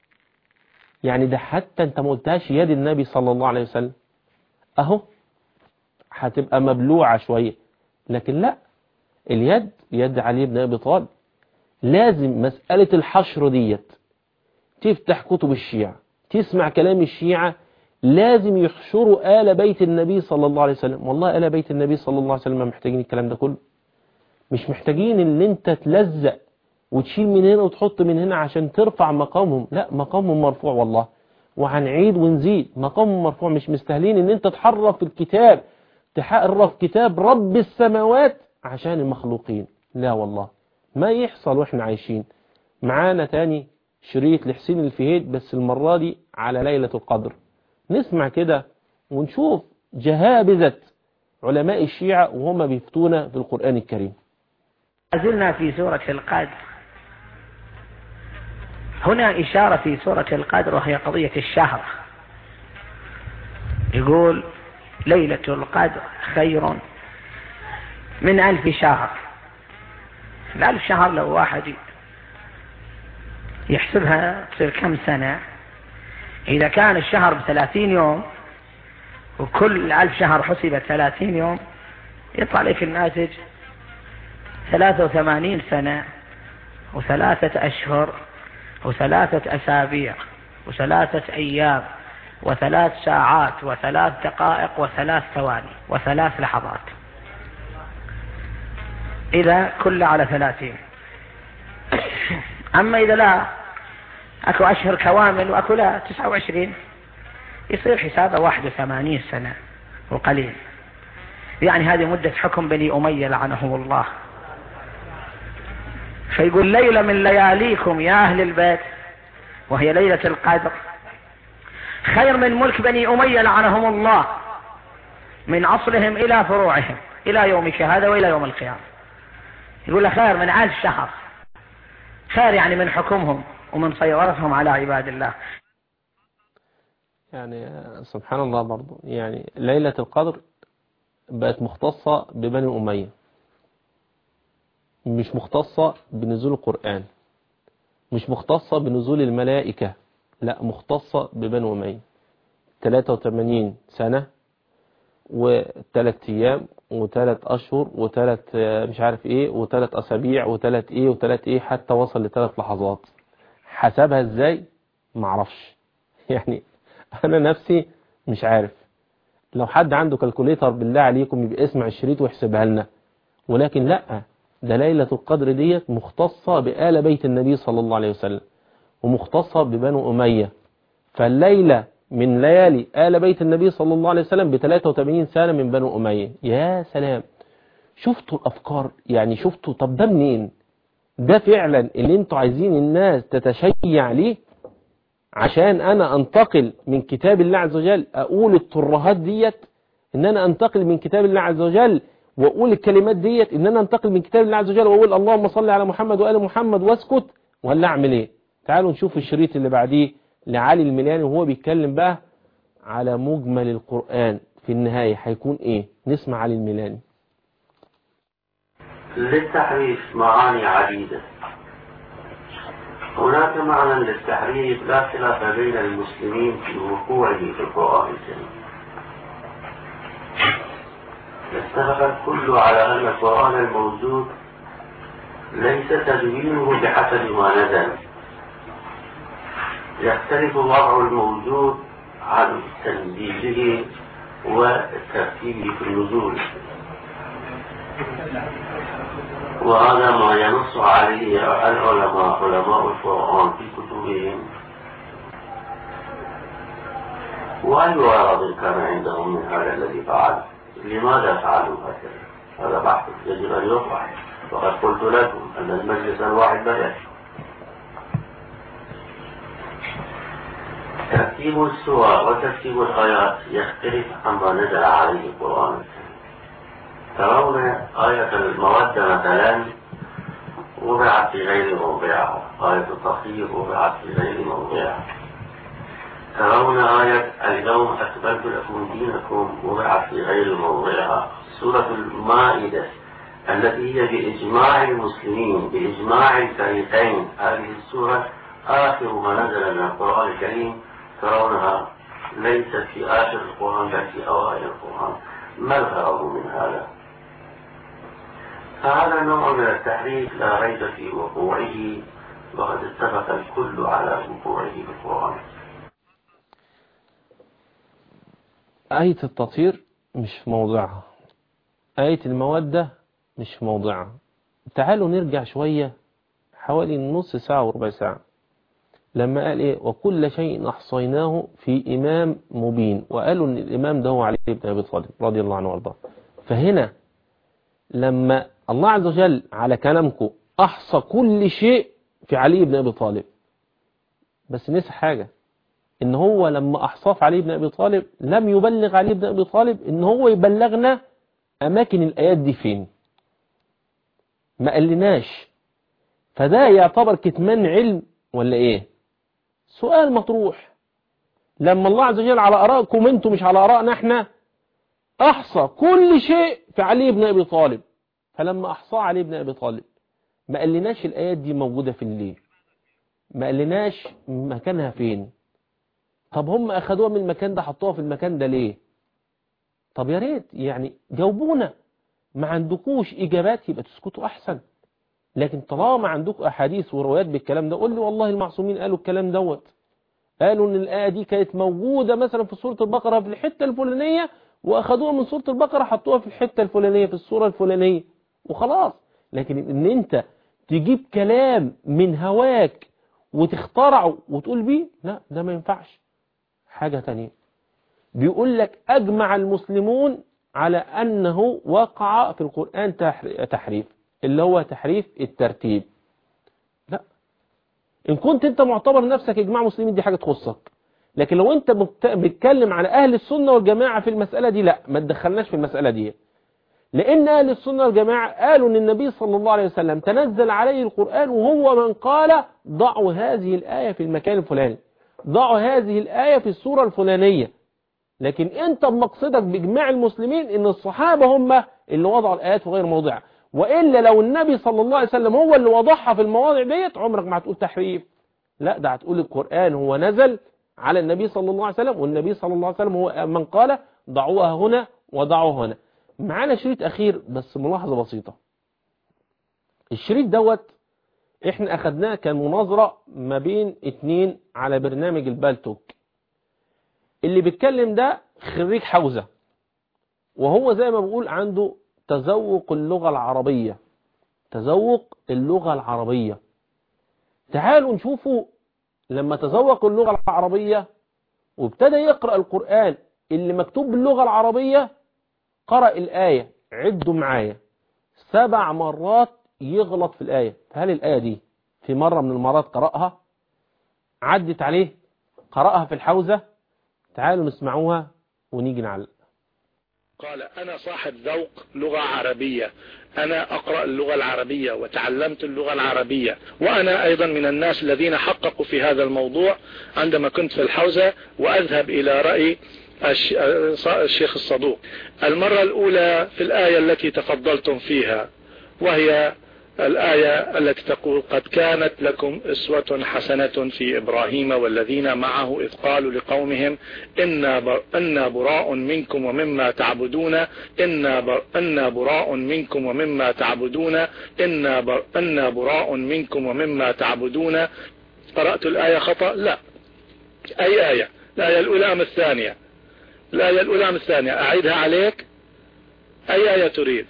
يعني ده حتى أنت ما قلتهاش يد النبي صلى الله عليه وسلم أهو هتبقى مبلوعة شوية لكن لا اليد يد علي بن أبي طالب لازم مسألة الحشر ديت تفتح كتب الشيعة تسمع كلام الشيعة لازم يحشروا آل بيت النبي صلى الله عليه وسلم والله آل بيت النبي صلى الله عليه وسلم محتاجين الكلام ده كله مش محتاجين ان انت تلزق وتشيل من هنا وتحط من هنا عشان ترفع مقامهم لا مقامهم مرفوع والله وهنعيد ونزيد مقامهم مرفوع مش مستاهلين ان انت تحرف الكتاب تحرف كتاب رب السماوات عشان المخلوقين لا والله ما يحصل واحنا عايشين معانا تاني شريط لحسين الفهيد بس المرة دي على ليلة القدر نسمع كده ونشوف جهابذة علماء الشيعة وهم بيفتون في القرآن الكريم زلنا في سورة القدر هنا إشارة في سورة القدر وهي قضية الشهر يقول ليلة القدر خير من ألف شهر الألف شهر لو واحد يحسبها تصير كم سنة إذا كان الشهر بثلاثين يوم وكل ألف شهر حسبت ثلاثين يوم يطلع لك الناتج ثلاثة وثمانين سنة وثلاثة أشهر وثلاثة أسابيع وثلاثة أيام وثلاث ساعات وثلاث دقائق وثلاث ثواني وثلاث لحظات إذا كل على ثلاثين أما إذا لا أكو أشهر كوامل وأكو لا تسعة وعشرين يصير حسابه واحد وثمانين سنة وقليل يعني هذه مدة حكم بني أمية لعنه الله فيقول ليلة من لياليكم يا أهل البيت وهي ليلة القدر خير من ملك بني أمية لعنهم الله من أصلهم إلى فروعهم إلى يومك هذا وإلى يوم القيامة يقول له خير من ألف شهر خير يعني من حكمهم ومن سيطرتهم على عباد الله يعني سبحان الله برضو يعني ليلة القدر بقت مختصة ببني أمية مش مختصة بنزول القرآن مش مختصة بنزول الملائكة لا مختصة ببني أمية 83 سنة وثلاث أيام وثلاث أشهر وثلاث مش عارف إيه وثلاث أسابيع وثلاث إيه وثلاث إيه حتى وصل لثلاث لحظات حسبها إزاي معرفش يعني أنا نفسي مش عارف لو حد عنده كالكوليتر بالله عليكم يبقى اسمع الشريط ويحسبها لنا ولكن لا ده ليلة القدر ديت مختصة بآل بيت النبي صلى الله عليه وسلم ومختصة ببنو أمية فالليلة من ليالي آل بيت النبي صلى الله عليه وسلم ب 83 سنة من بنو أمية يا سلام شفتوا الأفكار يعني شفتوا طب ده منين ده فعلا اللي انتوا عايزين الناس تتشيع ليه عشان انا انتقل من كتاب الله عز وجل اقول الترهات ديت ان انا انتقل من كتاب الله عز وجل واقول الكلمات ديت ان انا انتقل من كتاب الله عز وجل واقول اللهم صل على محمد وآل محمد واسكت ولا اعمل ايه تعالوا نشوف الشريط اللي بعديه لعلي الميلاني وهو بيتكلم بقى على مجمل القرآن في النهاية هيكون ايه نسمع علي الميلاني للتحريف معاني عديدة هناك معنى للتحريف لا خلاف بين المسلمين في وقوعه في القرآن الكريم اتفق الكل على أن القرآن الموجود ليس تدوينه بحسب ما نزل يختلف وضع الموجود عن تنزيله والترتيب في النزول وهذا ما ينص عليه العلماء علماء القرآن في كتبهم وأي غرض كان عندهم من هذا الذي فعل لماذا فعلوا هكذا هذا بحث يجب أن يطرح وقد قلت لكم أن المجلس الواحد لا يكفي ترتيب السور وترتيب الآيات يختلف عما نزل عليه القرآن الكريم ترون آية المودة مثلا وضعت في غير موضعها آية التخيير وضعت في غير موضعها ترون آية اليوم أكملت لكم دينكم وضعت في غير موضعها سورة المائدة التي هي بإجماع المسلمين بإجماع الفريقين هذه السورة آخر ما نزل من القرآن الكريم ترونها ليست في آخر القرآن بل في أوائل القرآن ما الغرض من هذا؟ فهذا نوع من التحريف لا ريب في وقوعه وقد اتفق الكل على وقوعه في القرآن آية التطهير مش في موضعها آية المودة مش في موضعها تعالوا نرجع شوية حوالي نص ساعة وربع ساعة لما قال ايه وكل شيء احصيناه في امام مبين وقالوا ان الامام ده هو علي بن ابي طالب رضي الله عنه وارضاه فهنا لما الله عز وجل على كلامكم احصى كل شيء في علي بن ابي طالب بس نسى حاجة ان هو لما احصاه في علي بن ابي طالب لم يبلغ علي بن ابي طالب ان هو يبلغنا اماكن الايات دي فين ما قالناش فده يعتبر كتمان علم ولا ايه سؤال مطروح لما الله عز وجل على ارائكم انتم مش على ارائنا احنا احصى كل شيء في علي بن ابي طالب فلما احصاه علي بن ابي طالب ما قالناش الآيات دي موجودة في الليل ما قالناش مكانها فين طب هم أخدوها من المكان ده حطوها في المكان ده ليه طب يا ريت يعني جاوبونا ما عندكوش إجابات يبقى تسكتوا أحسن لكن طالما عندكم أحاديث وروايات بالكلام ده قول لي والله المعصومين قالوا الكلام دوت قالوا ان الآية دي كانت موجودة مثلا في سورة البقرة في الحتة الفلانية واخدوها من سورة البقرة حطوها في الحتة الفلانية في السورة الفلانية وخلاص لكن ان انت تجيب كلام من هواك وتخترعه وتقول بيه لا ده ما ينفعش حاجة تانية بيقول لك أجمع المسلمون على أنه وقع في القرآن تحريف اللي هو تحريف الترتيب لا إن كنت أنت معتبر نفسك إجماع مسلمين دي حاجة تخصك لكن لو أنت بتتكلم على أهل السنة والجماعة في المسألة دي لا ما تدخلناش في المسألة دي لأن أهل السنة والجماعة قالوا أن النبي صلى الله عليه وسلم تنزل عليه القرآن وهو من قال ضعوا هذه الآية في المكان الفلاني ضعوا هذه الآية في السورة الفلانية لكن أنت بمقصدك بإجماع المسلمين أن الصحابة هم اللي وضعوا الآيات في غير موضعها وإلا لو النبي صلى الله عليه وسلم هو اللي وضعها في المواضع ديت عمرك ما هتقول تحريف لا ده هتقول القرآن هو نزل على النبي صلى الله عليه وسلم والنبي صلى الله عليه وسلم هو من قال ضعوها هنا وضعوها هنا معانا شريط أخير بس ملاحظة بسيطة الشريط دوت احنا أخدناه كان مناظرة ما بين اتنين على برنامج البالتوك اللي بيتكلم ده خريج حوزة وهو زي ما بقول عنده تذوق اللغة العربية تذوق اللغة العربية تعالوا نشوفوا لما تذوق اللغة العربية وابتدى يقرأ القرآن اللي مكتوب باللغة العربية قرأ الآية عدوا معايا سبع مرات يغلط في الآية فهل الآية دي في مرة من المرات قرأها عدت عليه قرأها في الحوزة تعالوا نسمعوها ونيجي نعلق قال أنا صاحب ذوق لغة عربية أنا أقرأ اللغة العربية وتعلمت اللغة العربية وأنا أيضا من الناس الذين حققوا في هذا الموضوع عندما كنت في الحوزة وأذهب إلى رأي الشيخ الصدوق المرة الأولى في الآية التي تفضلتم فيها وهي الآية التي تقول قد كانت لكم أسوة حسنة في إبراهيم والذين معه إذ قالوا لقومهم إنا, إنا براء منكم ومما تعبدون إنا, إنا براء منكم ومما تعبدون إنا, إنا براء منكم ومما تعبدون قرأت الآية خطأ لا أي آية الآية الأولى أم الثانية الآية الأولى أم الثانية أعيدها عليك أي آية تريد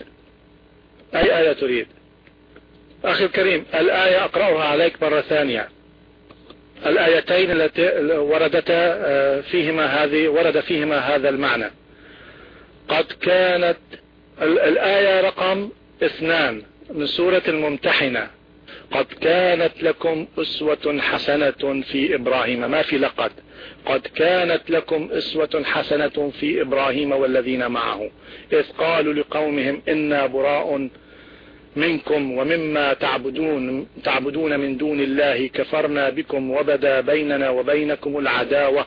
أي آية تريد أخي الكريم الآية أقرأها عليك مرة ثانية الآيتين التي وردتا فيهما هذه ورد فيهما هذا المعنى قد كانت الآية رقم اثنان من سورة الممتحنة قد كانت لكم أسوة حسنة في إبراهيم ما في لقد قد كانت لكم أسوة حسنة في إبراهيم والذين معه إذ قالوا لقومهم إنا براء منكم ومما تعبدون تعبدون من دون الله كفرنا بكم وبدا بيننا وبينكم العداوة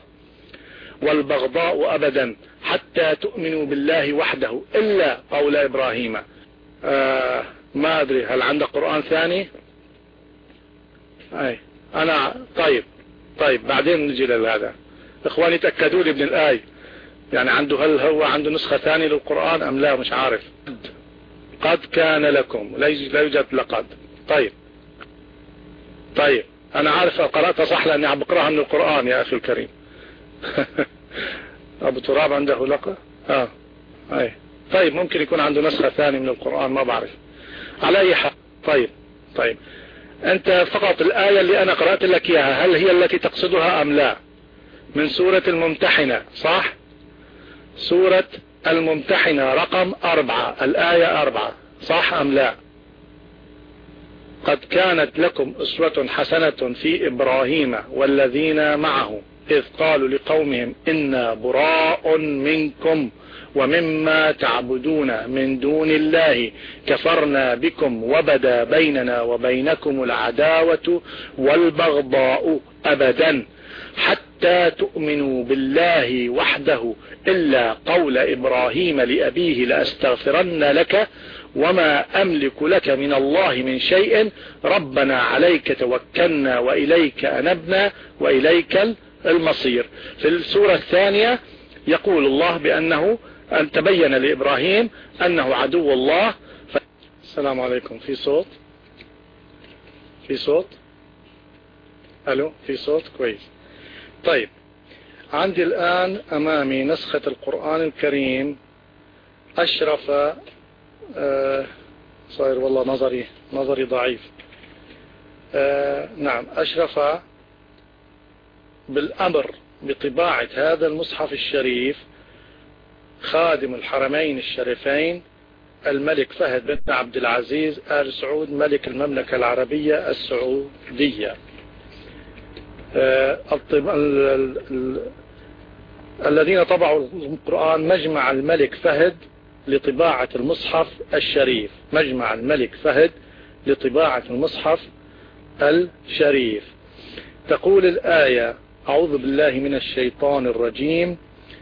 والبغضاء أبدا حتى تؤمنوا بالله وحده إلا قول إبراهيم آه ما أدري هل عندك قرآن ثاني أي أنا طيب طيب بعدين نجي لهذا إخواني تأكدوا لي من الآية يعني عنده هل هو عنده نسخة ثانية للقرآن أم لا مش عارف قد كان لكم لا يوجد لقد طيب طيب انا عارف قرأت صح لاني عم بقرأها من القرآن يا اخي الكريم ابو تراب عنده لقد اه اي طيب ممكن يكون عنده نسخة ثانية من القرآن ما بعرف على اي حال طيب طيب انت فقط الآية اللي انا قرأت لك اياها هل هي التي تقصدها ام لا من سورة الممتحنة صح سورة الممتحنة رقم أربعة الآية أربعة صح أم لا قد كانت لكم أسوة حسنة في إبراهيم والذين معه إذ قالوا لقومهم إنا براء منكم ومما تعبدون من دون الله كفرنا بكم وبدا بيننا وبينكم العداوة والبغضاء أبدا حتى حتى تؤمنوا بالله وحده إلا قول إبراهيم لأبيه لأستغفرن لك وما أملك لك من الله من شيء ربنا عليك توكلنا وإليك أنبنا وإليك المصير في السورة الثانية يقول الله بأنه أن تبين لإبراهيم أنه عدو الله ف... السلام عليكم في صوت في صوت ألو في صوت كويس طيب عندي الآن أمامي نسخة القرآن الكريم أشرف آه صاير والله نظري نظري ضعيف آه نعم أشرف بالأمر بطباعة هذا المصحف الشريف خادم الحرمين الشريفين الملك فهد بن عبد العزيز آل سعود ملك المملكة العربية السعودية الذين طبعوا القرآن مجمع الملك فهد لطباعة المصحف الشريف مجمع الملك فهد لطباعة المصحف الشريف تقول الآية أعوذ بالله من الشيطان الرجيم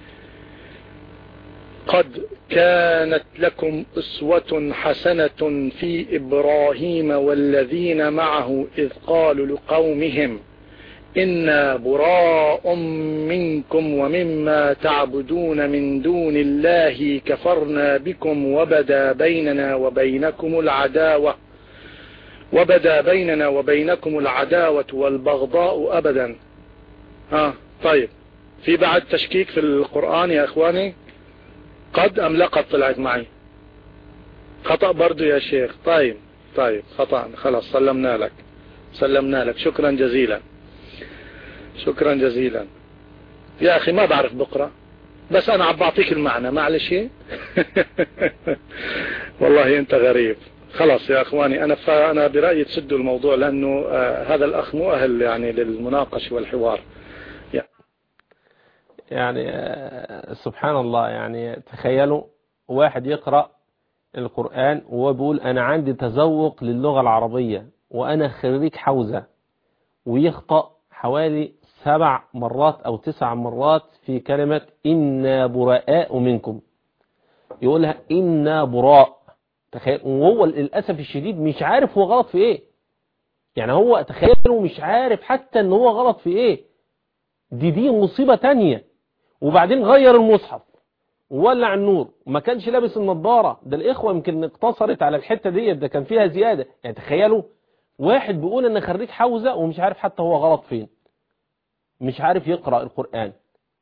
قد كانت لكم أسوة حسنة في إبراهيم والذين معه إذ قالوا لقومهم إنا براء منكم ومما تعبدون من دون الله كفرنا بكم وبدا بيننا وبينكم العداوة وبدا بيننا وبينكم العداوة والبغضاء أبدا ها طيب في بعد تشكيك في القرآن يا أخواني قد أم لقد طلعت معي خطأ برضو يا شيخ طيب طيب خطأ خلاص سلمنا لك سلمنا لك شكرا جزيلا شكرا جزيلا يا أخي ما بعرف بقرأ بس أنا عم بعطيك المعنى معلش والله أنت غريب خلاص يا أخواني أنا فأنا برأيي تسدوا الموضوع لأنه آه هذا الأخ مؤهل يعني للمناقشة والحوار يعني آه سبحان الله يعني تخيلوا واحد يقرأ القرآن وهو بيقول أنا عندي تذوق للغة العربية وأنا خريج حوزة ويخطأ حوالي سبع مرات أو تسع مرات في كلمة إنا براء منكم يقولها إنا براء تخيل وهو للأسف الشديد مش عارف هو غلط في إيه يعني هو تخيلوا مش عارف حتى إن هو غلط في إيه دي دي مصيبة تانية وبعدين غير المصحف وولع النور وما كانش لابس النضارة ده الإخوة يمكن اقتصرت على الحتة دي ده كان فيها زيادة يعني تخيلوا واحد بيقول ان خريج حوزة ومش عارف حتى هو غلط فين مش عارف يقرأ القرآن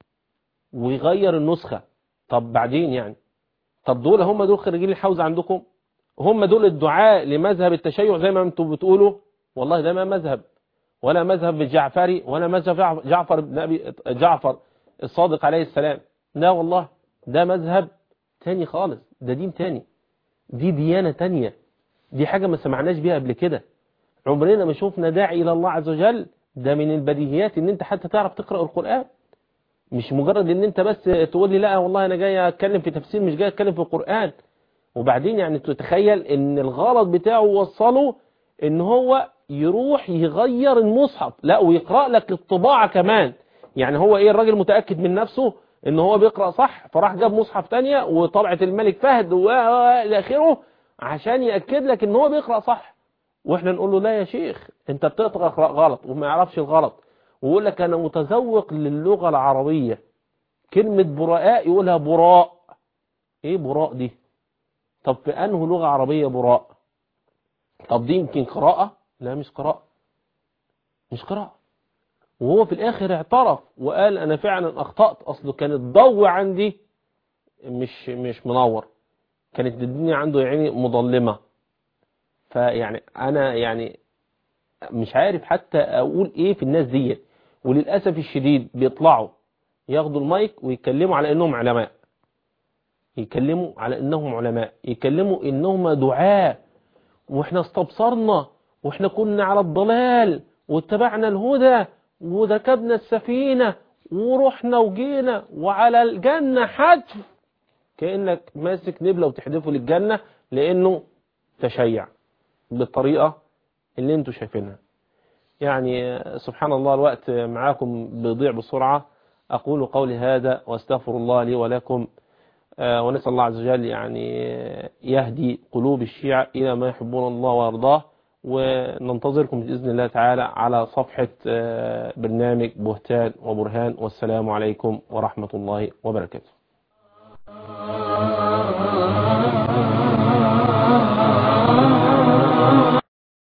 ويغير النسخة طب بعدين يعني طب دول هم دول خريجين الحوزة عندكم هم دول الدعاء لمذهب التشيع زي ما انتم بتقولوا والله ده ما مذهب ولا مذهب الجعفري ولا مذهب جعفر بن أبي جعفر الصادق عليه السلام لا والله ده مذهب تاني خالص ده دين تاني دي ديانة تانية دي حاجة ما سمعناش بيها قبل كده عمرنا ما شفنا داعي إلى الله عز وجل ده من البديهيات ان انت حتى تعرف تقرأ القرآن مش مجرد ان انت بس تقول لي لا والله انا جاي اتكلم في تفسير مش جاي اتكلم في القرآن وبعدين يعني تتخيل ان الغلط بتاعه وصله ان هو يروح يغير المصحف لا ويقرأ لك الطباعة كمان يعني هو ايه الراجل متأكد من نفسه ان هو بيقرأ صح فراح جاب مصحف تانية وطبعة الملك فهد والى اخره عشان يأكد لك ان هو بيقرأ صح واحنا نقول له لا يا شيخ انت بتقرأ غلط وما يعرفش الغلط ويقول لك انا متذوق للغة العربية كلمة براء يقولها براء ايه براء دي طب في انه لغة عربية براء طب دي يمكن قراءة لا مش قراءة مش قراءة وهو في الاخر اعترف وقال انا فعلا اخطأت اصله كان الضوء عندي مش مش منور كانت الدنيا عنده يعني مظلمة فيعني انا يعني مش عارف حتى اقول ايه في الناس دي وللأسف الشديد بيطلعوا ياخدوا المايك ويتكلموا على انهم علماء يتكلموا على انهم علماء يتكلموا انهم دعاء واحنا استبصرنا واحنا كنا على الضلال واتبعنا الهدى وركبنا السفينة ورحنا وجينا وعلى الجنة حتف كأنك ماسك نبلة وتحدفه للجنة لانه تشيع بالطريقة اللي انتوا شايفينها يعني سبحان الله الوقت معاكم بيضيع بسرعة أقول قولي هذا واستغفر الله لي ولكم ونسأل الله عز وجل يعني يهدي قلوب الشيعة إلى ما يحبون الله ويرضاه وننتظركم بإذن الله تعالى على صفحة برنامج بهتان وبرهان والسلام عليكم ورحمة الله وبركاته